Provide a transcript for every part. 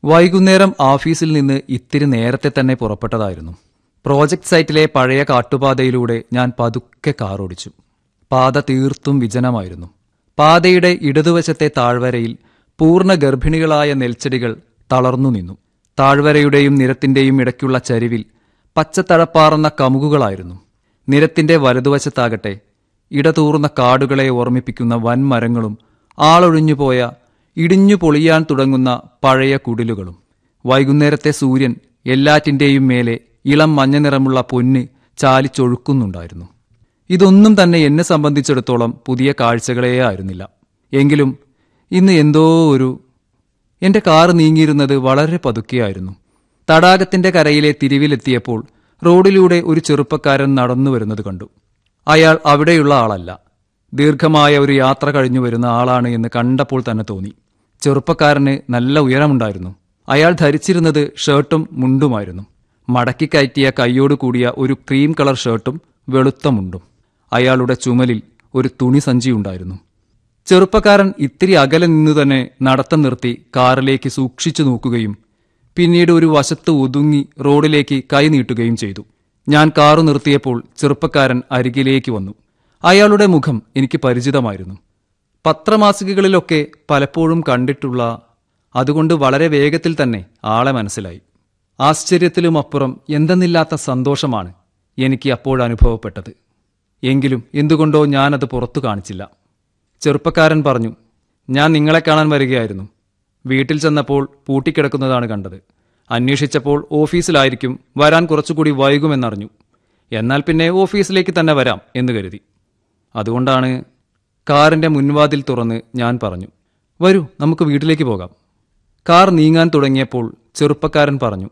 വൈകുന്നേരം ഓഫീസിൽ നിന്ന് ഇത്തിരി നേരത്തെ തന്നെ പുറപ്പെട്ടതായിരുന്നു പ്രോജക്ട് സൈറ്റിലെ പഴയ കാട്ടുപാതയിലൂടെ ഞാൻ പതുക്കെ കാറോടിച്ചു പാത തീർത്തും വിജനമായിരുന്നു പാതയുടെ ഇടതുവശത്തെ താഴ്വരയിൽ പൂർണ്ണ ഗർഭിണികളായ നെൽച്ചെടികൾ തളർന്നു നിന്നു താഴ്വരയുടെയും നിരത്തിന്റെയും ഇടയ്ക്കുള്ള ചരിവിൽ പച്ചത്തഴപ്പാറുന്ന കമുകുകളായിരുന്നു നിരത്തിന്റെ വലതുവശത്താകട്ടെ ഇടതൂർന്ന കാടുകളെ ഓർമ്മിപ്പിക്കുന്ന വൻമരങ്ങളും ആളൊഴിഞ്ഞുപോയ ഇടിഞ്ഞു പൊളിയാൻ തുടങ്ങുന്ന പഴയ കുടിലുകളും വൈകുന്നേരത്തെ സൂര്യൻ എല്ലാറ്റിന്റെയും മേലെ ഇളം മഞ്ഞ നിറമുള്ള പൊന്ന് ചാലിച്ചൊഴുക്കുന്നുണ്ടായിരുന്നു ഇതൊന്നും തന്നെ എന്നെ സംബന്ധിച്ചിടത്തോളം പുതിയ കാഴ്ചകളേ ആയിരുന്നില്ല എങ്കിലും ഇന്ന് എന്തോ ഒരു എന്റെ കാർ നീങ്ങിയിരുന്നത് വളരെ പതുക്കെയായിരുന്നു തടാകത്തിന്റെ കരയിലെ തിരിവിലെത്തിയപ്പോൾ റോഡിലൂടെ ഒരു ചെറുപ്പക്കാരൻ നടന്നു വരുന്നത് കണ്ടു അയാൾ അവിടെയുള്ള ആളല്ല ദീർഘമായ ഒരു യാത്ര കഴിഞ്ഞു വരുന്ന ആളാണ് എന്ന് കണ്ടപ്പോൾ തന്നെ തോന്നി ചെറുപ്പക്കാരന് നല്ല ഉയരമുണ്ടായിരുന്നു അയാൾ ധരിച്ചിരുന്നത് ഷർട്ടും മുണ്ടുമായിരുന്നു മടക്കി കയറ്റിയ കൈയോട് കൂടിയ ഒരു ക്രീം കളർ ഷർട്ടും വെളുത്ത മുണ്ടും അയാളുടെ ചുമലിൽ ഒരു തുണി സഞ്ചിയുണ്ടായിരുന്നു ചെറുപ്പക്കാരൻ ഇത്തിരി അകലെ നിന്നു തന്നെ നടത്തം നിർത്തി കാറിലേക്ക് സൂക്ഷിച്ചു നോക്കുകയും പിന്നീട് ഒരു വശത്ത് ഒതുങ്ങി റോഡിലേക്ക് കൈ നീട്ടുകയും ചെയ്തു ഞാൻ കാറു നിർത്തിയപ്പോൾ ചെറുപ്പക്കാരൻ അരികിലേക്ക് വന്നു അയാളുടെ മുഖം എനിക്ക് പരിചിതമായിരുന്നു പത്രമാസികകളിലൊക്കെ പലപ്പോഴും കണ്ടിട്ടുള്ള അതുകൊണ്ട് വളരെ വേഗത്തിൽ തന്നെ ആളെ മനസ്സിലായി ആശ്ചര്യത്തിലുമപ്പുറം എന്തെന്നില്ലാത്ത സന്തോഷമാണ് എനിക്ക് അപ്പോൾ അനുഭവപ്പെട്ടത് എങ്കിലും എന്തുകൊണ്ടോ ഞാനത് പുറത്തു കാണിച്ചില്ല ചെറുപ്പക്കാരൻ പറഞ്ഞു ഞാൻ നിങ്ങളെ കാണാൻ വരികയായിരുന്നു വീട്ടിൽ ചെന്നപ്പോൾ പൂട്ടിക്കിടക്കുന്നതാണ് കണ്ടത് അന്വേഷിച്ചപ്പോൾ ഓഫീസിലായിരിക്കും വരാൻ കുറച്ചുകൂടി വൈകുമെന്നറിഞ്ഞു എന്നാൽ പിന്നെ ഓഫീസിലേക്ക് തന്നെ വരാം എന്ന് കരുതി അതുകൊണ്ടാണ് കാറിന്റെ മുൻവാതിൽ തുറന്ന് ഞാൻ പറഞ്ഞു വരൂ നമുക്ക് വീട്ടിലേക്ക് പോകാം കാർ നീങ്ങാൻ തുടങ്ങിയപ്പോൾ ചെറുപ്പക്കാരൻ പറഞ്ഞു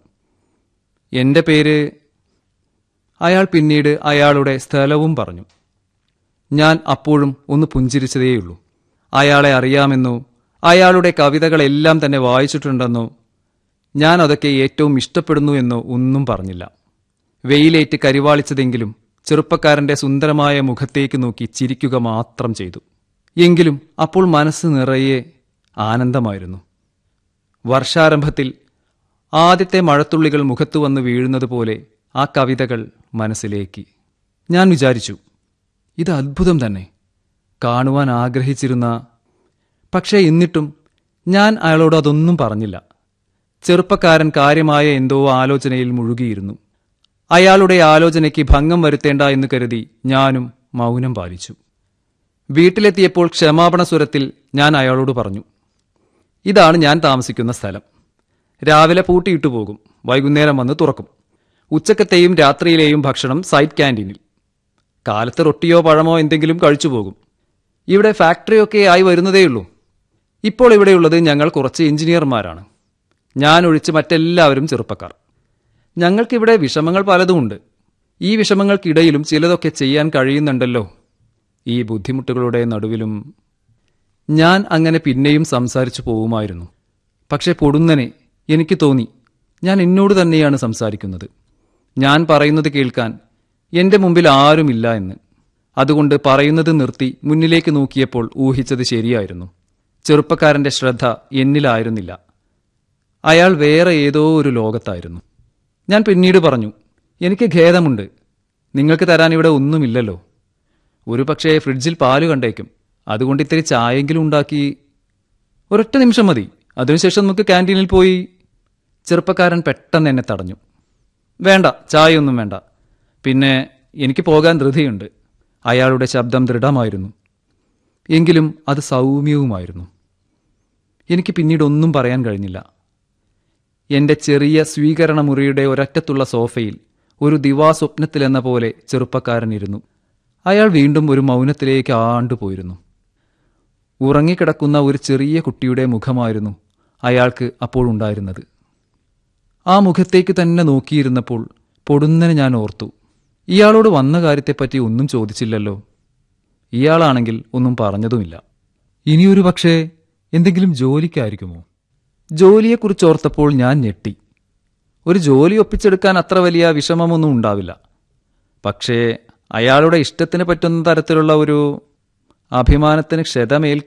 എന്റെ പേര് അയാൾ പിന്നീട് അയാളുടെ സ്ഥലവും പറഞ്ഞു ഞാൻ അപ്പോഴും ഒന്ന് പുഞ്ചിരിച്ചതേയുള്ളൂ അയാളെ അറിയാമെന്നോ അയാളുടെ കവിതകളെല്ലാം തന്നെ വായിച്ചിട്ടുണ്ടെന്നോ ഞാൻ അതൊക്കെ ഏറ്റവും ഇഷ്ടപ്പെടുന്നു എന്നോ ഒന്നും പറഞ്ഞില്ല വെയിലേറ്റ് കരിവാളിച്ചതെങ്കിലും ചെറുപ്പക്കാരന്റെ സുന്ദരമായ മുഖത്തേക്ക് നോക്കി ചിരിക്കുക മാത്രം ചെയ്തു എങ്കിലും അപ്പോൾ മനസ്സ് നിറയെ ആനന്ദമായിരുന്നു വർഷാരംഭത്തിൽ ആദ്യത്തെ മഴത്തുള്ളികൾ മുഖത്തു വന്ന് വീഴുന്നത് പോലെ ആ കവിതകൾ മനസ്സിലേക്ക് ഞാൻ വിചാരിച്ചു ഇത് അത്ഭുതം തന്നെ കാണുവാൻ ആഗ്രഹിച്ചിരുന്ന പക്ഷേ എന്നിട്ടും ഞാൻ അയാളോട് അതൊന്നും പറഞ്ഞില്ല ചെറുപ്പക്കാരൻ കാര്യമായ എന്തോ ആലോചനയിൽ മുഴുകിയിരുന്നു അയാളുടെ ആലോചനയ്ക്ക് ഭംഗം വരുത്തേണ്ട എന്ന് കരുതി ഞാനും മൗനം പാലിച്ചു വീട്ടിലെത്തിയപ്പോൾ ക്ഷമാപണ സ്വരത്തിൽ ഞാൻ അയാളോട് പറഞ്ഞു ഇതാണ് ഞാൻ താമസിക്കുന്ന സ്ഥലം രാവിലെ പൂട്ടിയിട്ടു പോകും വൈകുന്നേരം വന്ന് തുറക്കും ഉച്ചക്കത്തെയും രാത്രിയിലെയും ഭക്ഷണം സൈറ്റ് ക്യാൻറ്റീനിൽ കാലത്ത് റൊട്ടിയോ പഴമോ എന്തെങ്കിലും കഴിച്ചു പോകും ഇവിടെ ഫാക്ടറിയൊക്കെ ആയി വരുന്നതേയുള്ളൂ ഇപ്പോൾ ഇവിടെയുള്ളത് ഞങ്ങൾ കുറച്ച് എഞ്ചിനീയർമാരാണ് ഞാൻ ഒഴിച്ച് മറ്റെല്ലാവരും ചെറുപ്പക്കാർ ഞങ്ങൾക്കിവിടെ വിഷമങ്ങൾ പലതുമുണ്ട് ഈ വിഷമങ്ങൾക്കിടയിലും ചിലതൊക്കെ ചെയ്യാൻ കഴിയുന്നുണ്ടല്ലോ ഈ ബുദ്ധിമുട്ടുകളുടെ നടുവിലും ഞാൻ അങ്ങനെ പിന്നെയും സംസാരിച്ചു പോവുമായിരുന്നു പക്ഷെ പൊടുന്നനെ എനിക്ക് തോന്നി ഞാൻ എന്നോട് തന്നെയാണ് സംസാരിക്കുന്നത് ഞാൻ പറയുന്നത് കേൾക്കാൻ എന്റെ മുമ്പിൽ ആരുമില്ല എന്ന് അതുകൊണ്ട് പറയുന്നത് നിർത്തി മുന്നിലേക്ക് നോക്കിയപ്പോൾ ഊഹിച്ചത് ശരിയായിരുന്നു ചെറുപ്പക്കാരന്റെ ശ്രദ്ധ എന്നിലായിരുന്നില്ല അയാൾ വേറെ ഏതോ ഒരു ലോകത്തായിരുന്നു ഞാൻ പിന്നീട് പറഞ്ഞു എനിക്ക് ഖേദമുണ്ട് നിങ്ങൾക്ക് തരാൻ ഇവിടെ ഒന്നുമില്ലല്ലോ ഒരു പക്ഷേ ഫ്രിഡ്ജിൽ പാല് കണ്ടേക്കും അതുകൊണ്ട് ഇത്തിരി ചായെങ്കിലും ഉണ്ടാക്കി ഒരൊറ്റ നിമിഷം മതി അതിനുശേഷം നമുക്ക് ക്യാൻറ്റീനിൽ പോയി ചെറുപ്പക്കാരൻ പെട്ടെന്ന് എന്നെ തടഞ്ഞു വേണ്ട ചായയൊന്നും വേണ്ട പിന്നെ എനിക്ക് പോകാൻ ധൃതിയുണ്ട് അയാളുടെ ശബ്ദം ദൃഢമായിരുന്നു എങ്കിലും അത് സൗമ്യവുമായിരുന്നു എനിക്ക് പിന്നീട് ഒന്നും പറയാൻ കഴിഞ്ഞില്ല എന്റെ ചെറിയ സ്വീകരണ മുറിയുടെ ഒരറ്റത്തുള്ള സോഫയിൽ ഒരു ദിവാസ്വപ്നത്തിലെന്ന പോലെ ചെറുപ്പക്കാരൻ ഇരുന്നു അയാൾ വീണ്ടും ഒരു മൗനത്തിലേക്ക് ആണ്ടുപോയിരുന്നു ഉറങ്ങിക്കിടക്കുന്ന ഒരു ചെറിയ കുട്ടിയുടെ മുഖമായിരുന്നു അയാൾക്ക് അപ്പോഴുണ്ടായിരുന്നത് ആ മുഖത്തേക്ക് തന്നെ നോക്കിയിരുന്നപ്പോൾ പൊടുന്നനെ ഞാൻ ഓർത്തു ഇയാളോട് വന്ന കാര്യത്തെപ്പറ്റി ഒന്നും ചോദിച്ചില്ലല്ലോ ഇയാളാണെങ്കിൽ ഒന്നും പറഞ്ഞതുമില്ല ഇനിയൊരു പക്ഷേ എന്തെങ്കിലും ജോലിക്കായിരിക്കുമോ ജോലിയെക്കുറിച്ചോർത്തപ്പോൾ ഞാൻ ഞെട്ടി ഒരു ജോലി ഒപ്പിച്ചെടുക്കാൻ അത്ര വലിയ വിഷമമൊന്നും ഉണ്ടാവില്ല പക്ഷേ അയാളുടെ ഇഷ്ടത്തിന് പറ്റുന്ന തരത്തിലുള്ള ഒരു അഭിമാനത്തിന് ക്ഷതമേൽ